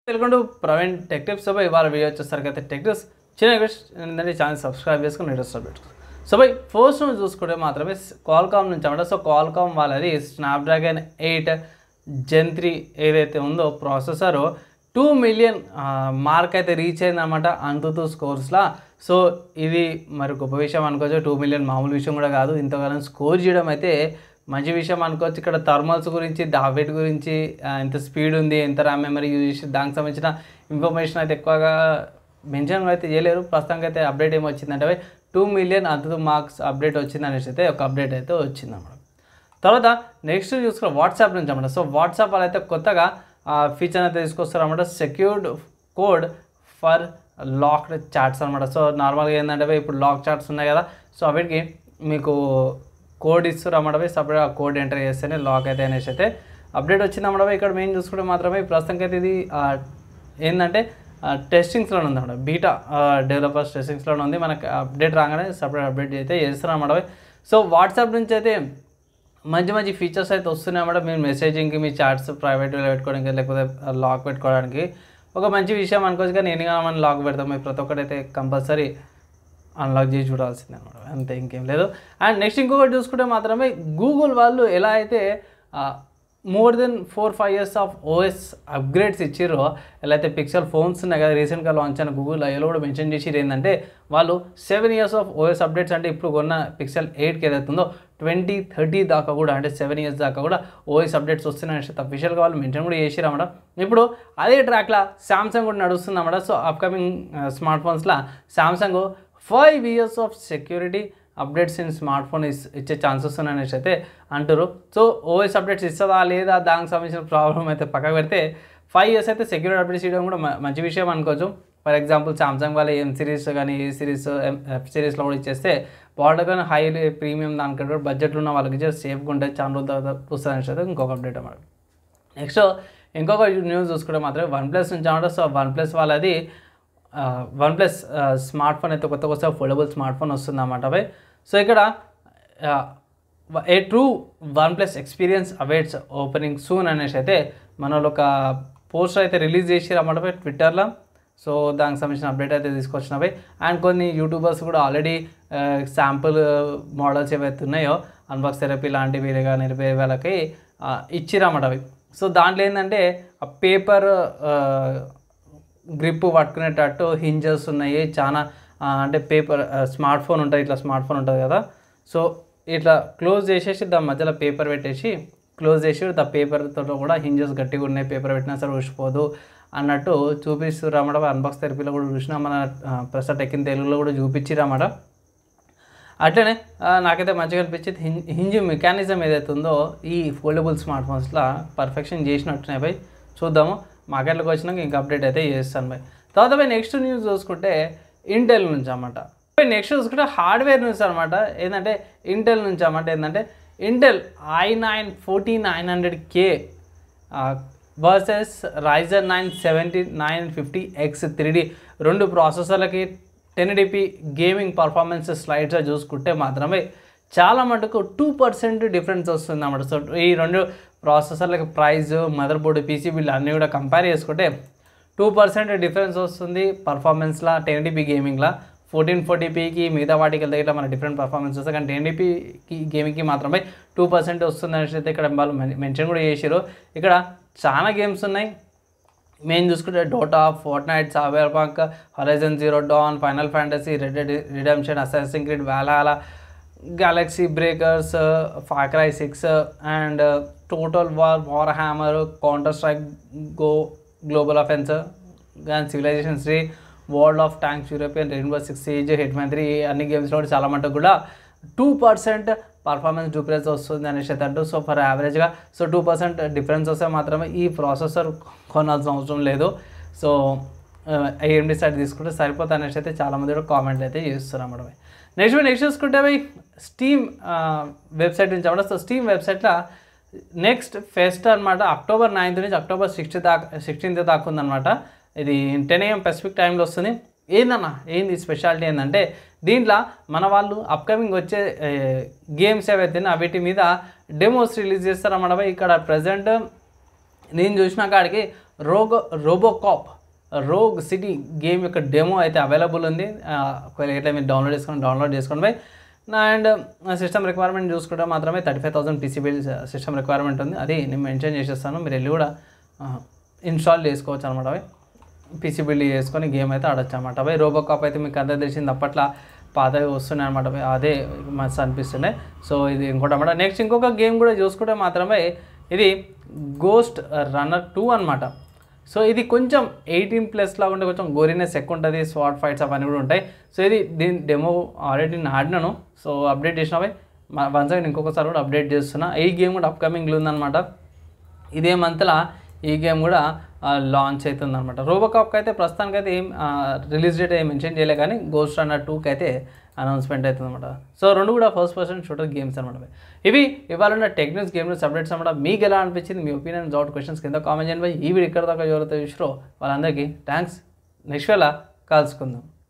welcome to Praveen tech tips so by ఇవాళ video వచ్చేసరికి అయితే టెక్ టిప్స్ చిన్న రిక్వెస్ట్ ఏంటంటే ఛానల్ సబ్స్క్రైబ్ చేసుకుని ఇంట్రెస్ట్ పెట్టుకో సో బై ఫస్ట్ నుంచి చూసుకుంటే మాత్రమే కాల్కామ్ నుంచి అన్నమాట సో కాల్కామ్ వాళ్ళది స్నాప్డ్రాగన్ ఎయిట్ జెన్ త్రీ ఏదైతే ఉందో ప్రాసెసర్ టూ మిలియన్ మార్క్ అయితే రీచ్ అయిందన్నమాట అంతుతూ స్కోర్స్లా సో ఇది మరి గొప్ప విషయం అనుకోవచ్చు టూ మిలియన్ మామూలు విషయం కూడా కాదు ఇంతకాలం స్కోర్ చేయడం అయితే మంచి విషయం అనుకోవచ్చు ఇక్కడ థర్మల్స్ గురించి డావిట్ గురించి ఆ, ఎంత స్పీడ్ ఉంది ఎంత ర్యామ్ మెమరీ యూజ్ చేసి దానికి సంబంధించిన ఇన్ఫర్మేషన్ అయితే ఎక్కువగా మెన్షన్ అయితే చేయలేరు ప్రస్తుతానికి అయితే అప్డేట్ ఏమి వచ్చిందంటే టూ మిలియన్ అంత మార్క్స్ అప్డేట్ వచ్చింది అనేసి అయితే ఒక అప్డేట్ అయితే వచ్చింది అన్నమాట తర్వాత నెక్స్ట్ చూసుకున్న వాట్సాప్ నుంచి అన్నమాట సో వాట్సాప్ వాళ్ళు అయితే కొత్తగా ఫీచర్ అయితే తీసుకొస్తారు అనమాట secured code for locked chats అనమాట సో నార్మల్గా ఏంటంటే ఇప్పుడు లాక్ చాట్స్ ఉన్నాయి కదా సో వీటికి మీకు కోడ్ ఇస్తారు అన్నమాట సపరేట్ ఆ కోడ్ ఎంటర్ చేస్తేనే లాక్ అయితే అనేసి అయితే అప్డేట్ వచ్చింది అన్నమాట ఇక్కడ మెయిన్ చూసుకుంటే మాత్రమే ప్రస్తుతానికి అయితే ఇది ఆ, ఏంటంటే టెస్టింగ్స్లో ఉంది అన్నమాట బీటా డెవలపర్స్ టెస్టింగ్స్లో ఉంది మనకి అప్డేట్ రాగానే సపరేట్ అప్డేట్ అయితే చేస్తున్నారు అన్నమాట సో వాట్సాప్ నుంచి అయితే మంచి మంచి ఫీచర్స్ అయితే వస్తున్నాయి అన్నమాట మీరు మెసేజింగ్కి మీ చాట్స్ ప్రైవేట్గా పెట్టుకోవడానికి లేకపోతే లాక్ పెట్టుకోవడానికి ఒక మంచి విషయం అనుకోవచ్చు కానీ ఎన్ని మనం లాక్ పెడతాం మీరు ప్రతి ఒక్కటైతే కంపల్సరీ అన్లాక్ చేసి చూడాల్సిందే అనమాట అంతే ఇంకేం లేదు అండ్ నెక్స్ట్ ఇంకొకటి చూసుకుంటే మాత్రమే గూగుల్ వాళ్ళు ఎలా అయితే more than four five years of OS upgrades ఇచ్చిర్రో ఎలా అయితే పిక్సెల్ ఫోన్స్ ఉన్నాయి కదా రీసెంట్గా లాంచ్ అయిన గూగుల్ అయ్యలో కూడా మెన్షన్ చేసి ఏంటంటే వాళ్ళు seven years of OS updates అంటే ఇప్పుడు కొన్న పిక్సెల్ ఎయిట్కి ఏదైతే ఉందో ట్వంటీ థర్టీ దాకా కూడా అంటే సెవెన్ ఇయర్స్ దాకా కూడా ఓఎస్ అప్డేట్స్ వస్తున్నాయని అఫీషియల్గా వాళ్ళు మెన్షన్ కూడా చేసిరన్నమాట ఇప్పుడు అదే ట్రాక్లో సామ్సంగ్ కూడా నడుస్తుంది అన్నమాట సో అప్కమింగ్ స్మార్ట్ ఫోన్స్లో Samsung five years of security updates in smart phone is ఇచ్చే ఛాన్సెస్ ఉన్నాయనేసి అయితే అంటారు సో ఓఎస్ అప్డేట్స్ ఇస్తుందా లేదా దానికి సంబంధించిన ప్రాబ్లం అయితే పక్కకు పెడితే ఫైవ్ ఇయర్స్ అయితే సెక్యూరిటీ అప్డేట్స్ ఇవ్వడం కూడా మ- మంచి విషయం అనుకోవచ్చు ఫర్ ఎగ్జాంపుల్ సామ్సంగ్ వాళ్ళ ఎం సిరీస్ కానీ ఏ సిరీస్ ఎఫ్ సిరీస్లో కూడా ఇచ్చేస్తే బార్డర్ కానీ హై ప్రీమియం దానికంటే కూడా బడ్జెట్లో ఉన్న వాళ్ళకి ఇచ్చే సేఫ్గా ఉంటుంది చాలా రోజుల తర్వాత వస్తుంది అనేసి అయితే ఇంకొక అప్డేట్ అన్నమాట నెక్స్ట్ ఇంకొక న్యూస్ చూసుకుంటే మాత్రం వన్ ప్లస్ నుంచి అన్నమాట సో వన్ ప్లస్ వాళ్ళది వన్ ప్లస్ స్మార్ట్ ఫోన్ అయితే కొత్త కొత్త ఫోల్డబుల్ స్మార్ట్ ఫోన్ వస్తుంది అన్నమాట అవి సో ఇక్కడ a true OnePlus experience awaits opening soon అనేసి అయితే మన వాళ్ళు ఒక పోస్టర్ అయితే రిలీజ్ చేసి అన్నమాట ట్విట్టర్లో సో దానికి సంబంధించిన అప్డేట్ అయితే తీసుకొచ్చినవి అండ్ కొన్ని యూట్యూబర్స్ కూడా ఆల్రెడీ శాంపుల్ మోడల్స్ ఏవైతే ఉన్నాయో అన్బాక్స్ థెరపీ లాంటివి కానీ వేరే వాళ్ళకి ఇచ్చిరన్నమాట అవి సో దాంట్లో ఏంటంటే ఆ పేపర్ గ్రిప్ పట్టుకునేటట్టు హింజెస్ ఉన్నాయి చాలా ఆ, అంటే పేపర్ స్మార్ట్ ఫోన్ ఉంటుంది ఇట్లా స్మార్ట్ ఫోన్ ఉంటుంది కదా సో ఇట్లా క్లోజ్ చేసేసి దాని మధ్యలో పేపర్ పెట్టేసి క్లోజ్ చేసి దా పేపర్తో కూడా హింజెస్ గట్టిగా ఉన్నాయి పేపర్ పెట్టినా సరే ఊసిపోదు అన్నట్టు చూపిస్తూ రమ్మడం అన్బాక్స్ థెరపీలో కూడా చూసినా మన ప్రస్తుతం టెక్కిన తెలుగులో కూడా చూపించి రమ్మడం అట్లనే ఆ, నాకైతే మంచిగా అనిపించింది హింజ్ హింజ్ మెకానిజం ఏదైతే ఉందో ఈ ఫోల్డబుల్ స్మార్ట్ ఫోన్స్లో పర్ఫెక్షన్ చేసినట్టున్నాయి భయ్ చూద్దాము మార్కెట్లోకి వచ్చినాక ఇంకా అప్డేట్ అయితే చేస్తాను భయ్ తర్వాత భయ్ నెక్స్ట్ న్యూస్ చూసుకుంటే ఇంటెల్ నుంచి అన్నమాట నెక్స్ట్ చూసుకుంటే హార్డ్వేర్ న్యూస్ అనమాట ఏంటంటే ఇంటెల్ నుంచి అన్నమాట ఏంటంటే Intel I nine forty nine hundred K versus Ryzen nine seventy nine fifty X three D రెండు ప్రాసెసర్లకి ten DP gaming performance slides చూసుకుంటే మాత్రమే చాలా మటుకు టూ పర్సెంట్ డిఫరెన్స్ వస్తుంది అన్నమాట సో ఈ రెండు ప్రాసెసర్లకి ప్రైస్ మదర్ బోర్డు పీసీబీలు అన్నీ కూడా కంపేర్ చేసుకుంటే టూ పర్సెంట్ డిఫరెన్స్ వస్తుంది పర్ఫార్మెన్స్లో టెన్ డిపి గేమింగ్లో ఫోర్టీన్ ఫోర్టీపీకి మిగతా వాటికి వెళ్తే ఇట్లా మన డిఫరెంట్ పర్ఫార్మెన్స్ వస్తుంది కానీ టెన్ డిపికి గేమింగ్కి మాత్రమే టూ పర్సెంట్ వస్తుంది అనేసి అయితే ఇక్కడ వాళ్ళు మెన్షన్ కూడా చేసారు ఇక్కడ చాలా గేమ్స్ ఉన్నాయి మెయిన్ చూసుకుంటే Dota Fortnite Cyberpunk Horizon zero dawn final fantasy red redemption Assassin's Creed Valhalla galaxy breakers Far Cry six and total war Warhammer counter strike go global offensive కానీ civilization three world of tanks European rainbow six age Hitman three అన్ని గేమ్స్లో కూడా చాలా మటుకు కూడా two percent performance difference వస్తుంది అనేసి అయితే అంటూ సో ఫర్ యావరేజ్గా సో టూ పర్సెంట్ డిఫరెన్స్ వస్తే మాత్రమే ఈ ప్రాసెసర్ కొనాల్సిన అవసరం లేదు సో ఏఎండి సైడ్ తీసుకుంటే సరిపోతుంది అనేసి అయితే చాలామంది కూడా కామెంట్లు అయితే చేస్తున్నారు అన్నమాట నెక్స్ట్ నెక్స్ట్ చూసుకుంటే అవి స్టీమ్ వెబ్సైట్ నుంచి అన్నమాట సో స్టీమ్ వెబ్సైట్లో నెక్స్ట్ ఫెస్ట్ అనమాట అక్టోబర్ నైన్త్ నుంచి అక్టోబర్ సిక్స్త్ దాకా సిక్స్టీన్త్ దాకా ఉందన్నమాట ఇది టెన్ ఏఎం పెసిఫిక్ టైంలో వస్తుంది ఏందన్న ఏంది స్పెషాలిటీ ఏంటంటే దీంట్లో మన వాళ్ళు అప్కమింగ్ వచ్చే గేమ్స్ ఏవైతే ఉన్నాయో వీటి మీద డెమోస్ రిలీజ్ చేస్తారన్నమాట ఇక్కడ ప్రజెంట్ నేను చూసిన కాడికి రోగో రోబోకాప్ రోగ్ సిటీ గేమ్ యొక్క డెమో అయితే అవైలబుల్ ఉంది ఆ, ఒకవేళ ఎట్లా మీరు డౌన్లోడ్ చేసుకొని డౌన్లోడ్ చేసుకోండి బై అండ్ సిస్టమ్ రిక్వైర్మెంట్ చూసుకుంటే మాత్రమే thirty five thousand PC bill system requirement ఉంది అది నేను మెన్షన్ చేసేస్తాను మీరు వెళ్ళి కూడా ఇన్స్టాల్ చేసుకోవచ్చు అనమాట అవి పీసీ బిల్డ్ చేసుకొని గేమ్ అయితే ఆడొచ్చు అనమాట అవి రోబోకాప్ అయితే మీకు అంతా తెలిసింది అప్పట్లో పాతవి వస్తున్నాయి అనమాట అవి అదే మస్తు అనిపిస్తున్నాయి సో ఇది ఇంకోటి అనమాట నెక్స్ట్ ఇంకొక గేమ్ కూడా చూసుకుంటే మాత్రమే ఇది గోస్ట్ రన్నర్ టూ అనమాట సో ఇది కొంచెం ఎయిటీన్ ప్లస్ లాగా ఉంటే కొంచెం గోరీనెస్ ఎక్కువ ఉంటుంది స్వాట్ ఫైట్స్ అవన్నీ కూడా ఉంటాయి సో ఇది దీని డెమో ఆల్రెడీ నేను ఆడినాను సో అప్డేట్ చేసినవి వన్ సెకండ్ ఇంకొకసారి కూడా అప్డేట్ చేస్తున్నా ఈ గేమ్ కూడా అప్కమింగ్లో ఉందన్నమాట ఇదే మంత్లో ఈ గేమ్ కూడా లాంచ్ అవుతుంది అనమాట రోబోకాప్కి అయితే ప్రస్తుతానికి అయితే ఏం రిలీజ్ డేట్ ఏం మెన్షన్ చేయలే కానీ గోస్ట్ రన్నర్ టూకి అయితే అనౌన్స్మెంట్ అవుతుంది అనమాట సో రెండు కూడా ఫస్ట్ పర్సన్ షూటర్ గేమ్స్ అనమాట ఇవి ఇవాళ ఉన్న టెక్నిక్స్ గేమ్ అప్డేట్స్ అనమాట మీకు ఎలా అనిపించింది మీ ఒపీనియన్ డౌట్ క్వశ్చన్స్ కింద కామెంట్ చేయండి బై ఈ వీడియో ఇక్కడ దాకా ఎవరైతే చూసారో వాళ్ళందరికీ థ్యాంక్స్ నెక్స్ట్ వేళ కలుసుకుందాం